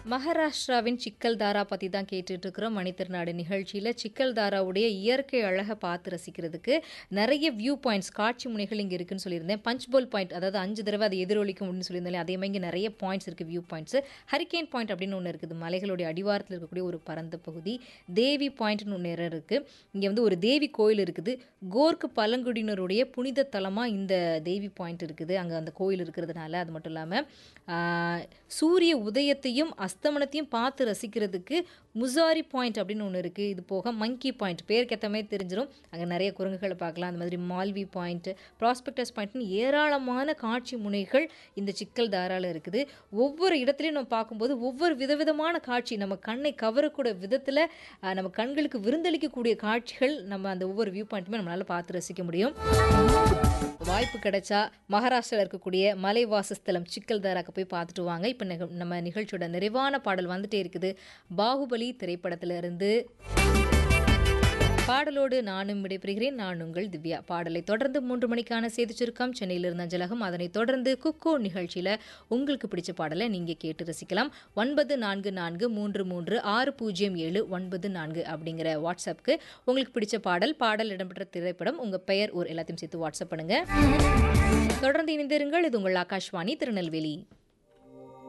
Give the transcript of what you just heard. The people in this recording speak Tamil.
மகாராஷ்டிராவின் சிக்கல் தாரா பற்றி தான் கேட்டுட்டு இருக்கிறோம் மணித்திருநாடு நிகழ்ச்சியில் சிக்கல் தாராவுடைய இயற்கை அழகை பார்த்து ரசிக்கிறதுக்கு நிறைய வியூ பாயிண்ட்ஸ் காட்சி முனைகள் இங்கே இருக்குன்னு சொல்லியிருந்தேன் பஞ்ச்போல் பாயிண்ட் அதாவது அஞ்சு தடவை அதை எதிரொலிக்கும் அப்படின்னு சொல்லியிருந்தாலே அதே மாதிரி இங்கே நிறைய பாயிண்ட்ஸ் இருக்குது வியூ பாயிண்ட்ஸ் ஹரிகேன் பாயிண்ட் அப்படின்னு ஒன்று இருக்குது மலைகளுடைய அடிவாரத்தில் இருக்கக்கூடிய ஒரு பரந்த பகுதி தேவி பாயிண்ட்னு ஒன்று இருக்குது இங்கே வந்து ஒரு தேவி கோயில் இருக்குது கோர்க்கு பழங்குடியினருடைய புனித தலமாக இந்த தேவி பாயிண்ட் இருக்குது அங்கே அந்த கோயில் இருக்கிறதுனால அது மட்டும் இல்லாமல் சூரிய உதயத்தையும் அஸ்தமனத்தையும் பார்த்து ரசிக்கிறதுக்கு முசாரி பாயிண்ட் அப்படின்னு ஒன்று இருக்குது இது போக மங்கி பாயிண்ட் பேருக்கு ஏற்ற மாதிரி தெரிஞ்சிடும் அங்கே நிறைய குரங்குகளை பார்க்கலாம் அந்த மாதிரி மால்வி பாயிண்ட் ப்ராஸ்பெக்டஸ் பாயிண்ட்னு ஏராளமான காட்சி முனைகள் இந்த சிக்கல் தாரால இருக்குது ஒவ்வொரு இடத்துலையும் நம்ம பார்க்கும்போது ஒவ்வொரு விதவிதமான காட்சி நம்ம கண்ணை கவரக்கூடிய விதத்தில் நம்ம கண்களுக்கு விருந்தளிக்கக்கூடிய காட்சிகள் நம்ம அந்த ஒவ்வொரு வியூ பாயிண்ட்டுமே நம்மளால் பார்த்து ரசிக்க முடியும் வாய்ப்பு கிடைச்சா மகாராஷ்டிராவில் இருக்கக்கூடிய மலை வாசஸ்தலம் சிக்கல் தாராக்கு போய் பார்த்துட்டு வாங்க இப்போ நம்ம நிகழ்ச்சியோட நிறைவான பாடல் வந்துட்டே இருக்குது பாகுபலி திரைப்படத்திலிருந்து பாடலோடு நானும் விடைபெறுகிறேன் நான் உங்கள் திவ்யா பாடலை தொடர்ந்து மூன்று மணிக்கான செய்தி சுருக்கம் சென்னையிலிருந்து அஞ்சலகம் அதனைத் தொடர்ந்து குக்கோ நிகழ்ச்சியில் உங்களுக்கு பிடிச்ச பாடலை நீங்கள் கேட்டு ரசிக்கலாம் ஒன்பது நான்கு நான்கு மூன்று மூன்று ஆறு பூஜ்ஜியம் ஏழு ஒன்பது நான்கு அப்படிங்கிற வாட்ஸ்அப்புக்கு உங்களுக்கு பிடிச்ச பாடல் பாடல் இடம்பெற்ற திரைப்படம் உங்கள் பெயர் ஒரு எல்லாத்தையும் சேர்த்து வாட்ஸ்அப் பண்ணுங்கள் தொடர்ந்து இணைந்திருங்கள் இது உங்கள் ஆகாஷ்வாணி திருநெல்வேலி